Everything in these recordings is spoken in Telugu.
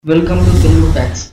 welcome to Telugu facts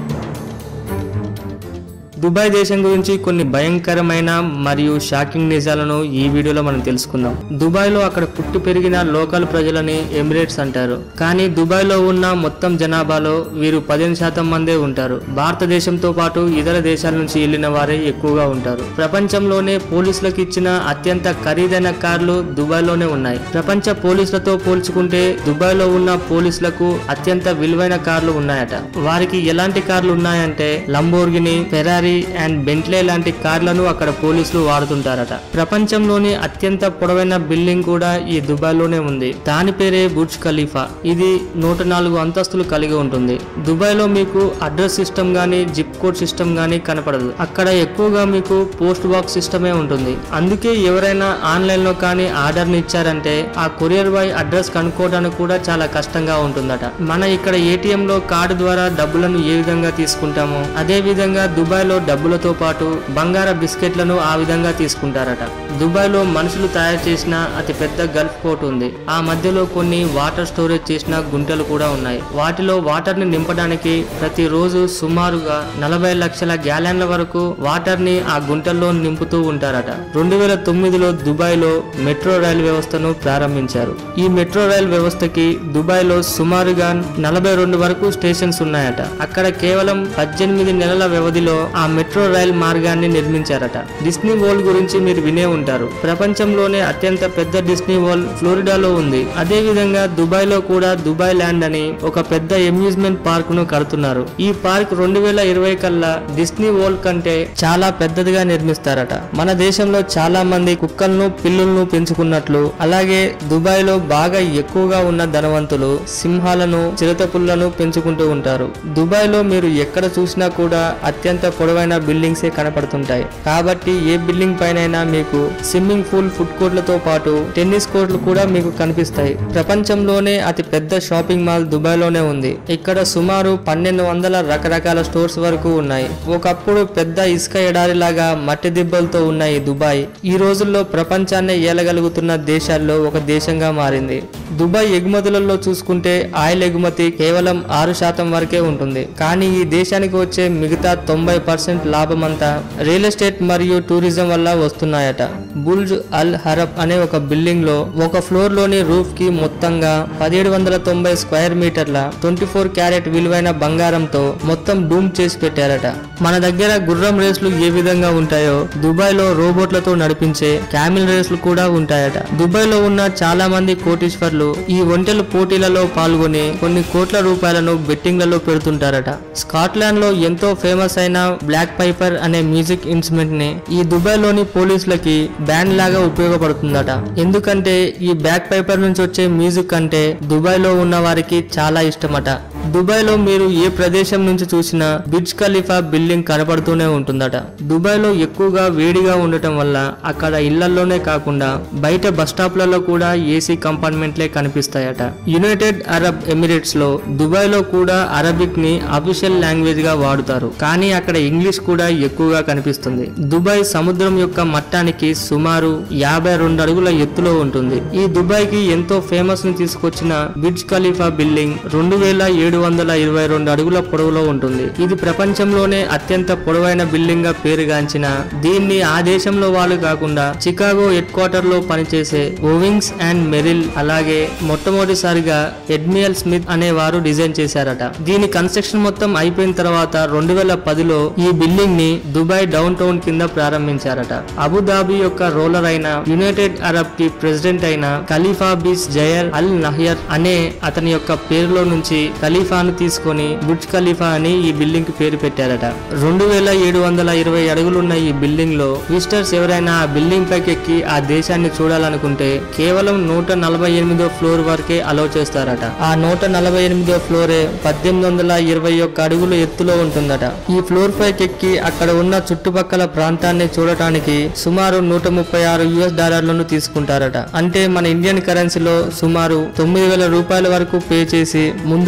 Dubai దేశం గురించి కొన్ని భయంకరమైన మరియు షాకింగ్ నిజాలను ఈ వీడియోలో మనం తెలుసుకుందాం దుబాయ్ లో అక్కడ పుట్టి పెరిగిన లోకల్ ప్రజలని ఎమిరేట్స్ అంటారు కానీ దుబాయ్ లో ఉన్న మొత్తం జనాభాలో వీరు పదిహేను శాతం మందే ఉంటారు భారతదేశంతో పాటు ఇతర దేశాల నుంచి వెళ్లిన వారే ఎక్కువగా ఉంటారు ప్రపంచంలోనే పోలీసులకు ఇచ్చిన అత్యంత ఖరీదైన కార్లు దుబాయ్ లోనే ఉన్నాయి ప్రపంచ పోలీసులతో పోల్చుకుంటే దుబాయ్ లో ఉన్న పోలీసులకు అత్యంత విలువైన కార్లు ఉన్నాయట వారికి ఎలాంటి కార్లు ఉన్నాయంటే లంబోర్గిని ఫెరారీ అండ్ బెంట్లే లాంటి కార్లను అక్కడ పోలీసులు వాడుతుంటారట ప్రపంచంలోని అత్యంత పొడవైన బిల్డింగ్ కూడా ఈ దుబాయ్ లోనే ఉంది దాని పేరే బుర్జ్ ఖలీఫా ఇది నూట నాలుగు అంతస్తులు కలిగి ఉంటుంది దుబాయ్ లో మీకు అడ్రస్ సిస్టమ్ గానీ జిప్ కోడ్ సిస్టమ్ గానీ కనపడదు అక్కడ ఎక్కువగా మీకు పోస్ట్ బాక్స్ సిస్టమే ఉంటుంది అందుకే ఎవరైనా ఆన్లైన్ లో కానీ ఆర్డర్ ని ఇచ్చారంటే ఆ కొరియర్ బాయ్ అడ్రస్ కనుక్కోవడానికి కూడా చాలా కష్టంగా ఉంటుందట మన ఇక్కడ ఏటీఎం లో కార్డు ద్వారా డబ్బులను ఏ విధంగా తీసుకుంటామో అదే విధంగా దుబాయ్ లో డబ్బులతో పాటు బంగార బిస్కెట్లను ఆ విధంగా తీసుకుంటారట దుబాయ్ లో మనుషులు తయారు చేసిన అతి పెద్ద గల్ఫ్ పోర్ట్ ఉంది ఆ మధ్యలో కొన్ని వాటర్ స్టోరేజ్ చేసిన గుంటలు కూడా ఉన్నాయి వాటిలో వాటర్ ని నింపడానికి ప్రతిరోజు సుమారుగా నలభై లక్షల గ్యాలన్ల వరకు వాటర్ ని ఆ గుంటల్లో నింపుతూ ఉంటారట రెండు వేల తొమ్మిదిలో దుబాయ్ లో మెట్రో రైల్ వ్యవస్థను ప్రారంభించారు ఈ మెట్రో రైల్ వ్యవస్థకి దుబాయ్ లో సుమారుగా నలభై రెండు వరకు స్టేషన్స్ ఉన్నాయట అక్కడ కేవలం పద్దెనిమిది నెలల వ్యవధిలో ఆ మెట్రో రైల్ మార్గాన్ని నిర్మించారట డిస్నీ వరల్డ్ గురించి మీరు వినే ఉంటారు ప్రపంచంలోనే అత్యంత పెద్ద డిస్నీ వరల్డ్ ఫ్లోరిడాలో ఉంది అదే విధంగా దుబాయ్ లో కూడా దుబాయ్ ల్యాండ్ అని ఒక పెద్ద అమ్యూజ్మెంట్ పార్క్ ను కడుతున్నారు ఈ పార్క్ రెండు వేల ఇరవై కల్లా డిస్నీ వరల్డ్ కంటే చాలా పెద్దదిగా నిర్మిస్తారట మన దేశంలో చాలా మంది కుక్కలను పిల్లులను పెంచుకున్నట్లు అలాగే దుబాయ్ లో బాగా ఎక్కువగా ఉన్న ధనవంతులు సింహాలను చిరుతపుల్లను పెంచుకుంటూ ఉంటారు దుబాయ్ లో మీరు ఎక్కడ చూసినా కూడా అత్యంత పొడవైన బిల్డింగ్సే కనపడుతుంటాయి కాబట్టి ఏ బిల్డింగ్ పైనైనా మీకు స్విమ్మింగ్ పూల్ ఫుడ్ కోర్ట్లతో పాటు టెన్నిస్ కోర్టులు కూడా మీకు కనిపిస్తాయి ప్రపంచంలోనే అతి పెద్ద షాపింగ్ మాల్ దుబాయ్ లోనే ఉంది ఇక్కడ సుమారు పన్నెండు వందల రకరకాల స్టోర్స్ వరకు ఉన్నాయి ఒకప్పుడు పెద్ద ఇసుక ఎడారిలాగా మట్టి దిబ్బలతో ఉన్న ఈ దుబాయ్ ఈ రోజుల్లో ప్రపంచాన్ని ఏలగలుగుతున్న దేశాల్లో ఒక దేశంగా మారింది దుబాయ్ ఎగుమతులలో చూసుకుంటే ఆయిల్ ఎగుమతి కేవలం ఆరు శాతం వరకే ఉంటుంది కానీ ఈ దేశానికి వచ్చే మిగతా తొంభై పర్సెంట్ లాభమంతా రియల్ ఎస్టేట్ మరియు టూరిజం వల్ల వస్తున్నాయట బుల్జ్ అల్ హరబ్ అనే ఒక బిల్డింగ్ లో ఒక ఫ్లోర్ లోని రూఫ్ కి మొత్తంగా పదిహేడు వందల తొంభై స్క్వేర్ మీటర్ల ట్వంటీ ఫోర్ క్యారెట్ విలువైన బంగారంతో మొత్తం డూమ్ చేసి పెట్టారట మన దగ్గర గుర్రం రేసులు ఏ విధంగా ఉంటాయో దుబాయ్ లో రోబోట్లతో నడిపించే క్యామిల్ రేసులు కూడా ఉంటాయట దుబాయ్ లో ఉన్న చాలా మంది కోటీశ్వర్లు ఈ ఒంటెలు పోటీలలో పాల్గొని కొన్ని కోట్ల రూపాయలను బెట్టింగ్లలో పెడుతుంటారట స్కాట్లాండ్ లో ఎంతో ఫేమస్ అయిన బ్లాక్ పైపర్ అనే మ్యూజిక్ ఇన్స్ట్రుమెంట్ ని ఈ దుబాయ్ లోని పోలీసులకి బ్యాండ్ లాగా ఉపయోగపడుతుందట ఎందుకంటే ఈ బ్యాక్ పైపర్ నుంచి వచ్చే మ్యూజిక్ అంటే దుబాయ్ లో ఉన్న వారికి చాలా ఇష్టమట దుబాయ్ లో మీరు ఏ ప్రదేశం నుంచి చూసినా బిర్జ్ ఖలీఫా బిల్డింగ్ కనపడుతూనే ఉంటుందట దుబాయ్ లో ఎక్కువగా వేడిగా ఉండటం వల్ల అక్కడ ఇళ్లలోనే కాకుండా బయట బస్ స్టాప్లలో కూడా ఏసీ కంపార్ట్మెంట్లే కనిపిస్తాయట యునైటెడ్ అరబ్ ఎమిరేట్స్ లో దుబాయ్ లో కూడా అరబిక్ ని అఫీషియల్ లాంగ్వేజ్ గా వాడుతారు కానీ అక్కడ ఇంగ్లీష్ కూడా ఎక్కువగా కనిపిస్తుంది దుబాయ్ సముద్రం యొక్క మట్టానికి సుమారు యాభై రెండు అడుగుల ఎత్తులో ఉంటుంది ఈ దుబాయ్ కి ఎంతో ఫేమస్ ని తీసుకొచ్చిన బిర్జ్ ఖలీఫా బిల్డింగ్ రెండు వేల ఏడు వందల ఇరవై రెండు అడుగుల పొడవులో ఉంటుంది ఇది ప్రపంచంలోనే అత్యంత పొడవైన బిల్డింగ్ గా పేరుగాంచిన దీన్ని ఆ దేశంలో వాళ్ళు కాకుండా చికాగో హెడ్ క్వార్టర్ లో పనిచేసే ఓవింగ్స్ అండ్ మెరిల్ అలాగే మొట్టమొదటిసారిగా ఎడ్మియల్ స్మిత్ అనే వారు డిజైన్ చేశారట దీని కన్స్ట్రక్షన్ మొత్తం అయిపోయిన తర్వాత రెండు వేల పదిలో ఈ బిల్డింగ్ ని దుబాయ్ డౌన్ టౌన్ కింద ప్రారంభించారట అబుదాబి యొక్క రోలర్ అయిన యునైటెడ్ అరబ్ కి ప్రెసిడెంట్ అయిన ఖలీఫా బిస్ జయర్ అల్ నహ్యర్ అనే అతని యొక్క పేరులో నుంచి ఖలీఫాను తీసుకొని బుర్జ్ ఖలీఫా అని ఈ బిల్డింగ్ కి పేరు పెట్టారట రెండు వేల ఏడు వందల ఇరవై అడుగులున్న ఈ బిల్డింగ్ లో విజిటర్స్ ఎవరైనా ఆ బిల్డింగ్ పైకి ఎక్కి ఆ దేశాన్ని చూడాలనుకుంటే కేవలం నూట నలభై ఎనిమిదో ఫ్లోర్ వరకే అలౌ చేస్తారట ఆ నూట నలభై ఎనిమిదో ఫ్లోరే పద్దెనిమిది వందల ఇరవై ఒక్క అడుగుల ఎత్తులో ఉంటుందట ఈ ఫ్లోర్ పైకి ఎక్కి అక్కడ ఉన్న చుట్టుపక్కల ప్రాంతాన్ని చూడటానికి సుమారు నూట ముప్పై ఆరు యుఎస్ డాలర్లను తీసుకుంటారట అంటే మన ఇండియన్ కరెన్సీలో సుమారు తొమ్మిది వేల రూపాయల వరకు పే చేసి ముందుగానే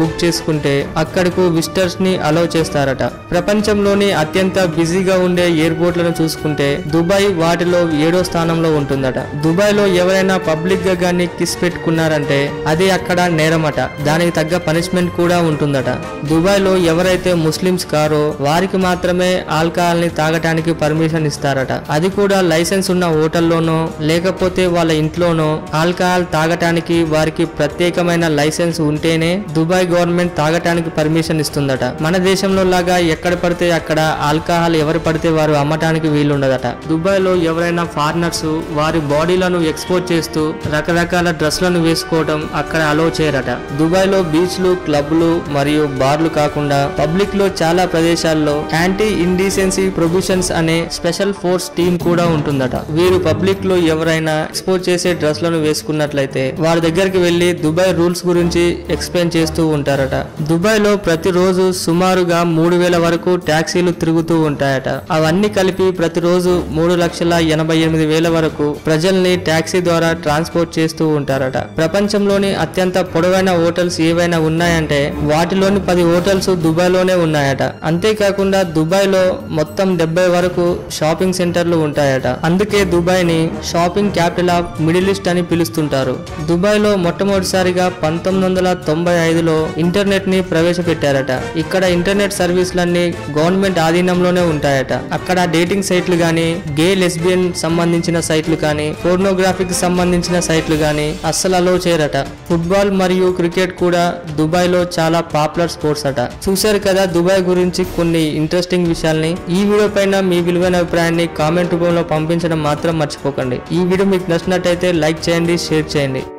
బుక్ చేసుకుంటే అక్కడకు విజిటర్స్ ని అలౌ చేస్తారట ప్రపంచంలోని అత్యంత బిజీగా ఉండే ఎయిర్పోర్ట్లను చూసుకుంటే దుబాయ్ వాటిలో ఏడో స్థానంలో ఉంటుందట దుబాయ్ లో ఎవరైనా పబ్లిక్ గా గానీ కిస్ పెట్టుకున్నారంటే అది అక్కడ నేరమట దానికి తగ్గ పనిష్మెంట్ కూడా ఉంటుందట దుబాయ్ లో ఎవరైతే ముస్లిమ్స్ కారో వారికి మాత్రమే ఆల్కహాల్ ని తాగటానికి పర్మిషన్ ఇస్తారట అది కూడా లైసెన్స్ ఉన్న హోటల్లోనో లేకపోతే వాళ్ళ ఇంట్లోనో ఆల్కహాల్ తాగటానికి వారికి ప్రత్యేకమైన లైసెన్స్ ఉంటేనే దుబాయ్ గవర్నమెంట్ తాగటానికి పర్మిషన్ ఇస్తుందట మన దేశంలో లాగా ఎక్కడ పడితే అక్కడ ఆల్కహాల్ ఎవరు పడితే వారు అమ్మటానికి వీలుండదట దుబాయ్ లో ఎవరైనా ఫారినర్స్ వారి బాడీలను ఎక్స్పోర్ట్ చేస్తూ రకరకాల డ్రెస్లను వేసుకోవడం అక్కడ అలో చేయరట దుబాయ్ లో బీచ్లు క్లబ్లు మరియు బార్లు కాకుండా పబ్లిక్ లో చాలా ప్రదేశాల్లో యాంటీ ఇండీసెన్సీ ప్రొబిషన్స్ అనే స్పెషల్ ఫోర్స్ టీం కూడా ఉంటుందట వీరు పబ్లిక్ లో ఎవరైనా ఎక్స్పోర్ట్ చేసే డ్రెస్లను వేసుకున్నట్లయితే వారి దగ్గరికి వెళ్లి దుబాయ్ రూల్స్ గురించి ఎక్స్ప్లెయిన్ చేస్తూ ఉంటారట దుబాయ్ లో ప్రతిరోజు సుమారుగా మూడు వేల వరకు ట్యాక్సీలు తిరుగుతూ ఉంటాయట అవన్నీ కలిపి ప్రతిరోజు మూడు లక్షల ఎనభై ఎనిమిది వేల వరకు ప్రజల్ని ట్యాక్సీ ద్వారా ట్రాన్స్పోర్ట్ చేస్తూ ఉంటారట ప్రపంచంలోని అత్యంత పొడవైన హోటల్స్ ఏవైనా ఉన్నాయంటే వాటిలోని పది హోటల్స్ దుబాయ్ లోనే ఉన్నాయట అంతేకాకుండా దుబాయ్ లో మొత్తం డెబ్బై వరకు షాపింగ్ సెంటర్లు ఉంటాయట అందుకే దుబాయ్ ని shopping capital of Middle East అని పిలుస్తుంటారు దుబాయ్ లో మొట్టమొదటిసారిగా పంతొమ్మిది వందల తొంభై ఐదులో ఇంటర్నెట్ ని ప్రవేశపెట్టారట ఇక్కడ ఇంటర్నెట్ సర్వీసులన్నీ గవర్నమెంట్ ఆధీనంలోనే ఉంటాయట అక్కడ డేటింగ్ సైట్లు గానీ గే లెస్బియన్ సంబంధించిన సైట్లు కానీ పోర్నోగ్రాఫీకి సంబంధించిన సైట్లు గానీ అస్సలు అలో చేయరట ఫుట్బాల్ మరియు క్రికెట్ కూడా దుబాయ్ లో చాలా పాపులర్ స్పోర్ట్స్ అట చూశారు కదా దుబాయ్ గురించి కొన్ని ఇంట్రెస్టింగ్ విషయాల్ని ఈ వీడియో పైన మీ విలువైన అభిప్రాయాన్ని కామెంట్ రూపంలో పంపించడం మాత్రం మర్చిపోకండి ఈ వీడియో మీకు నచ్చినట్టయితే లైక్ చేయండి షేర్ చేయండి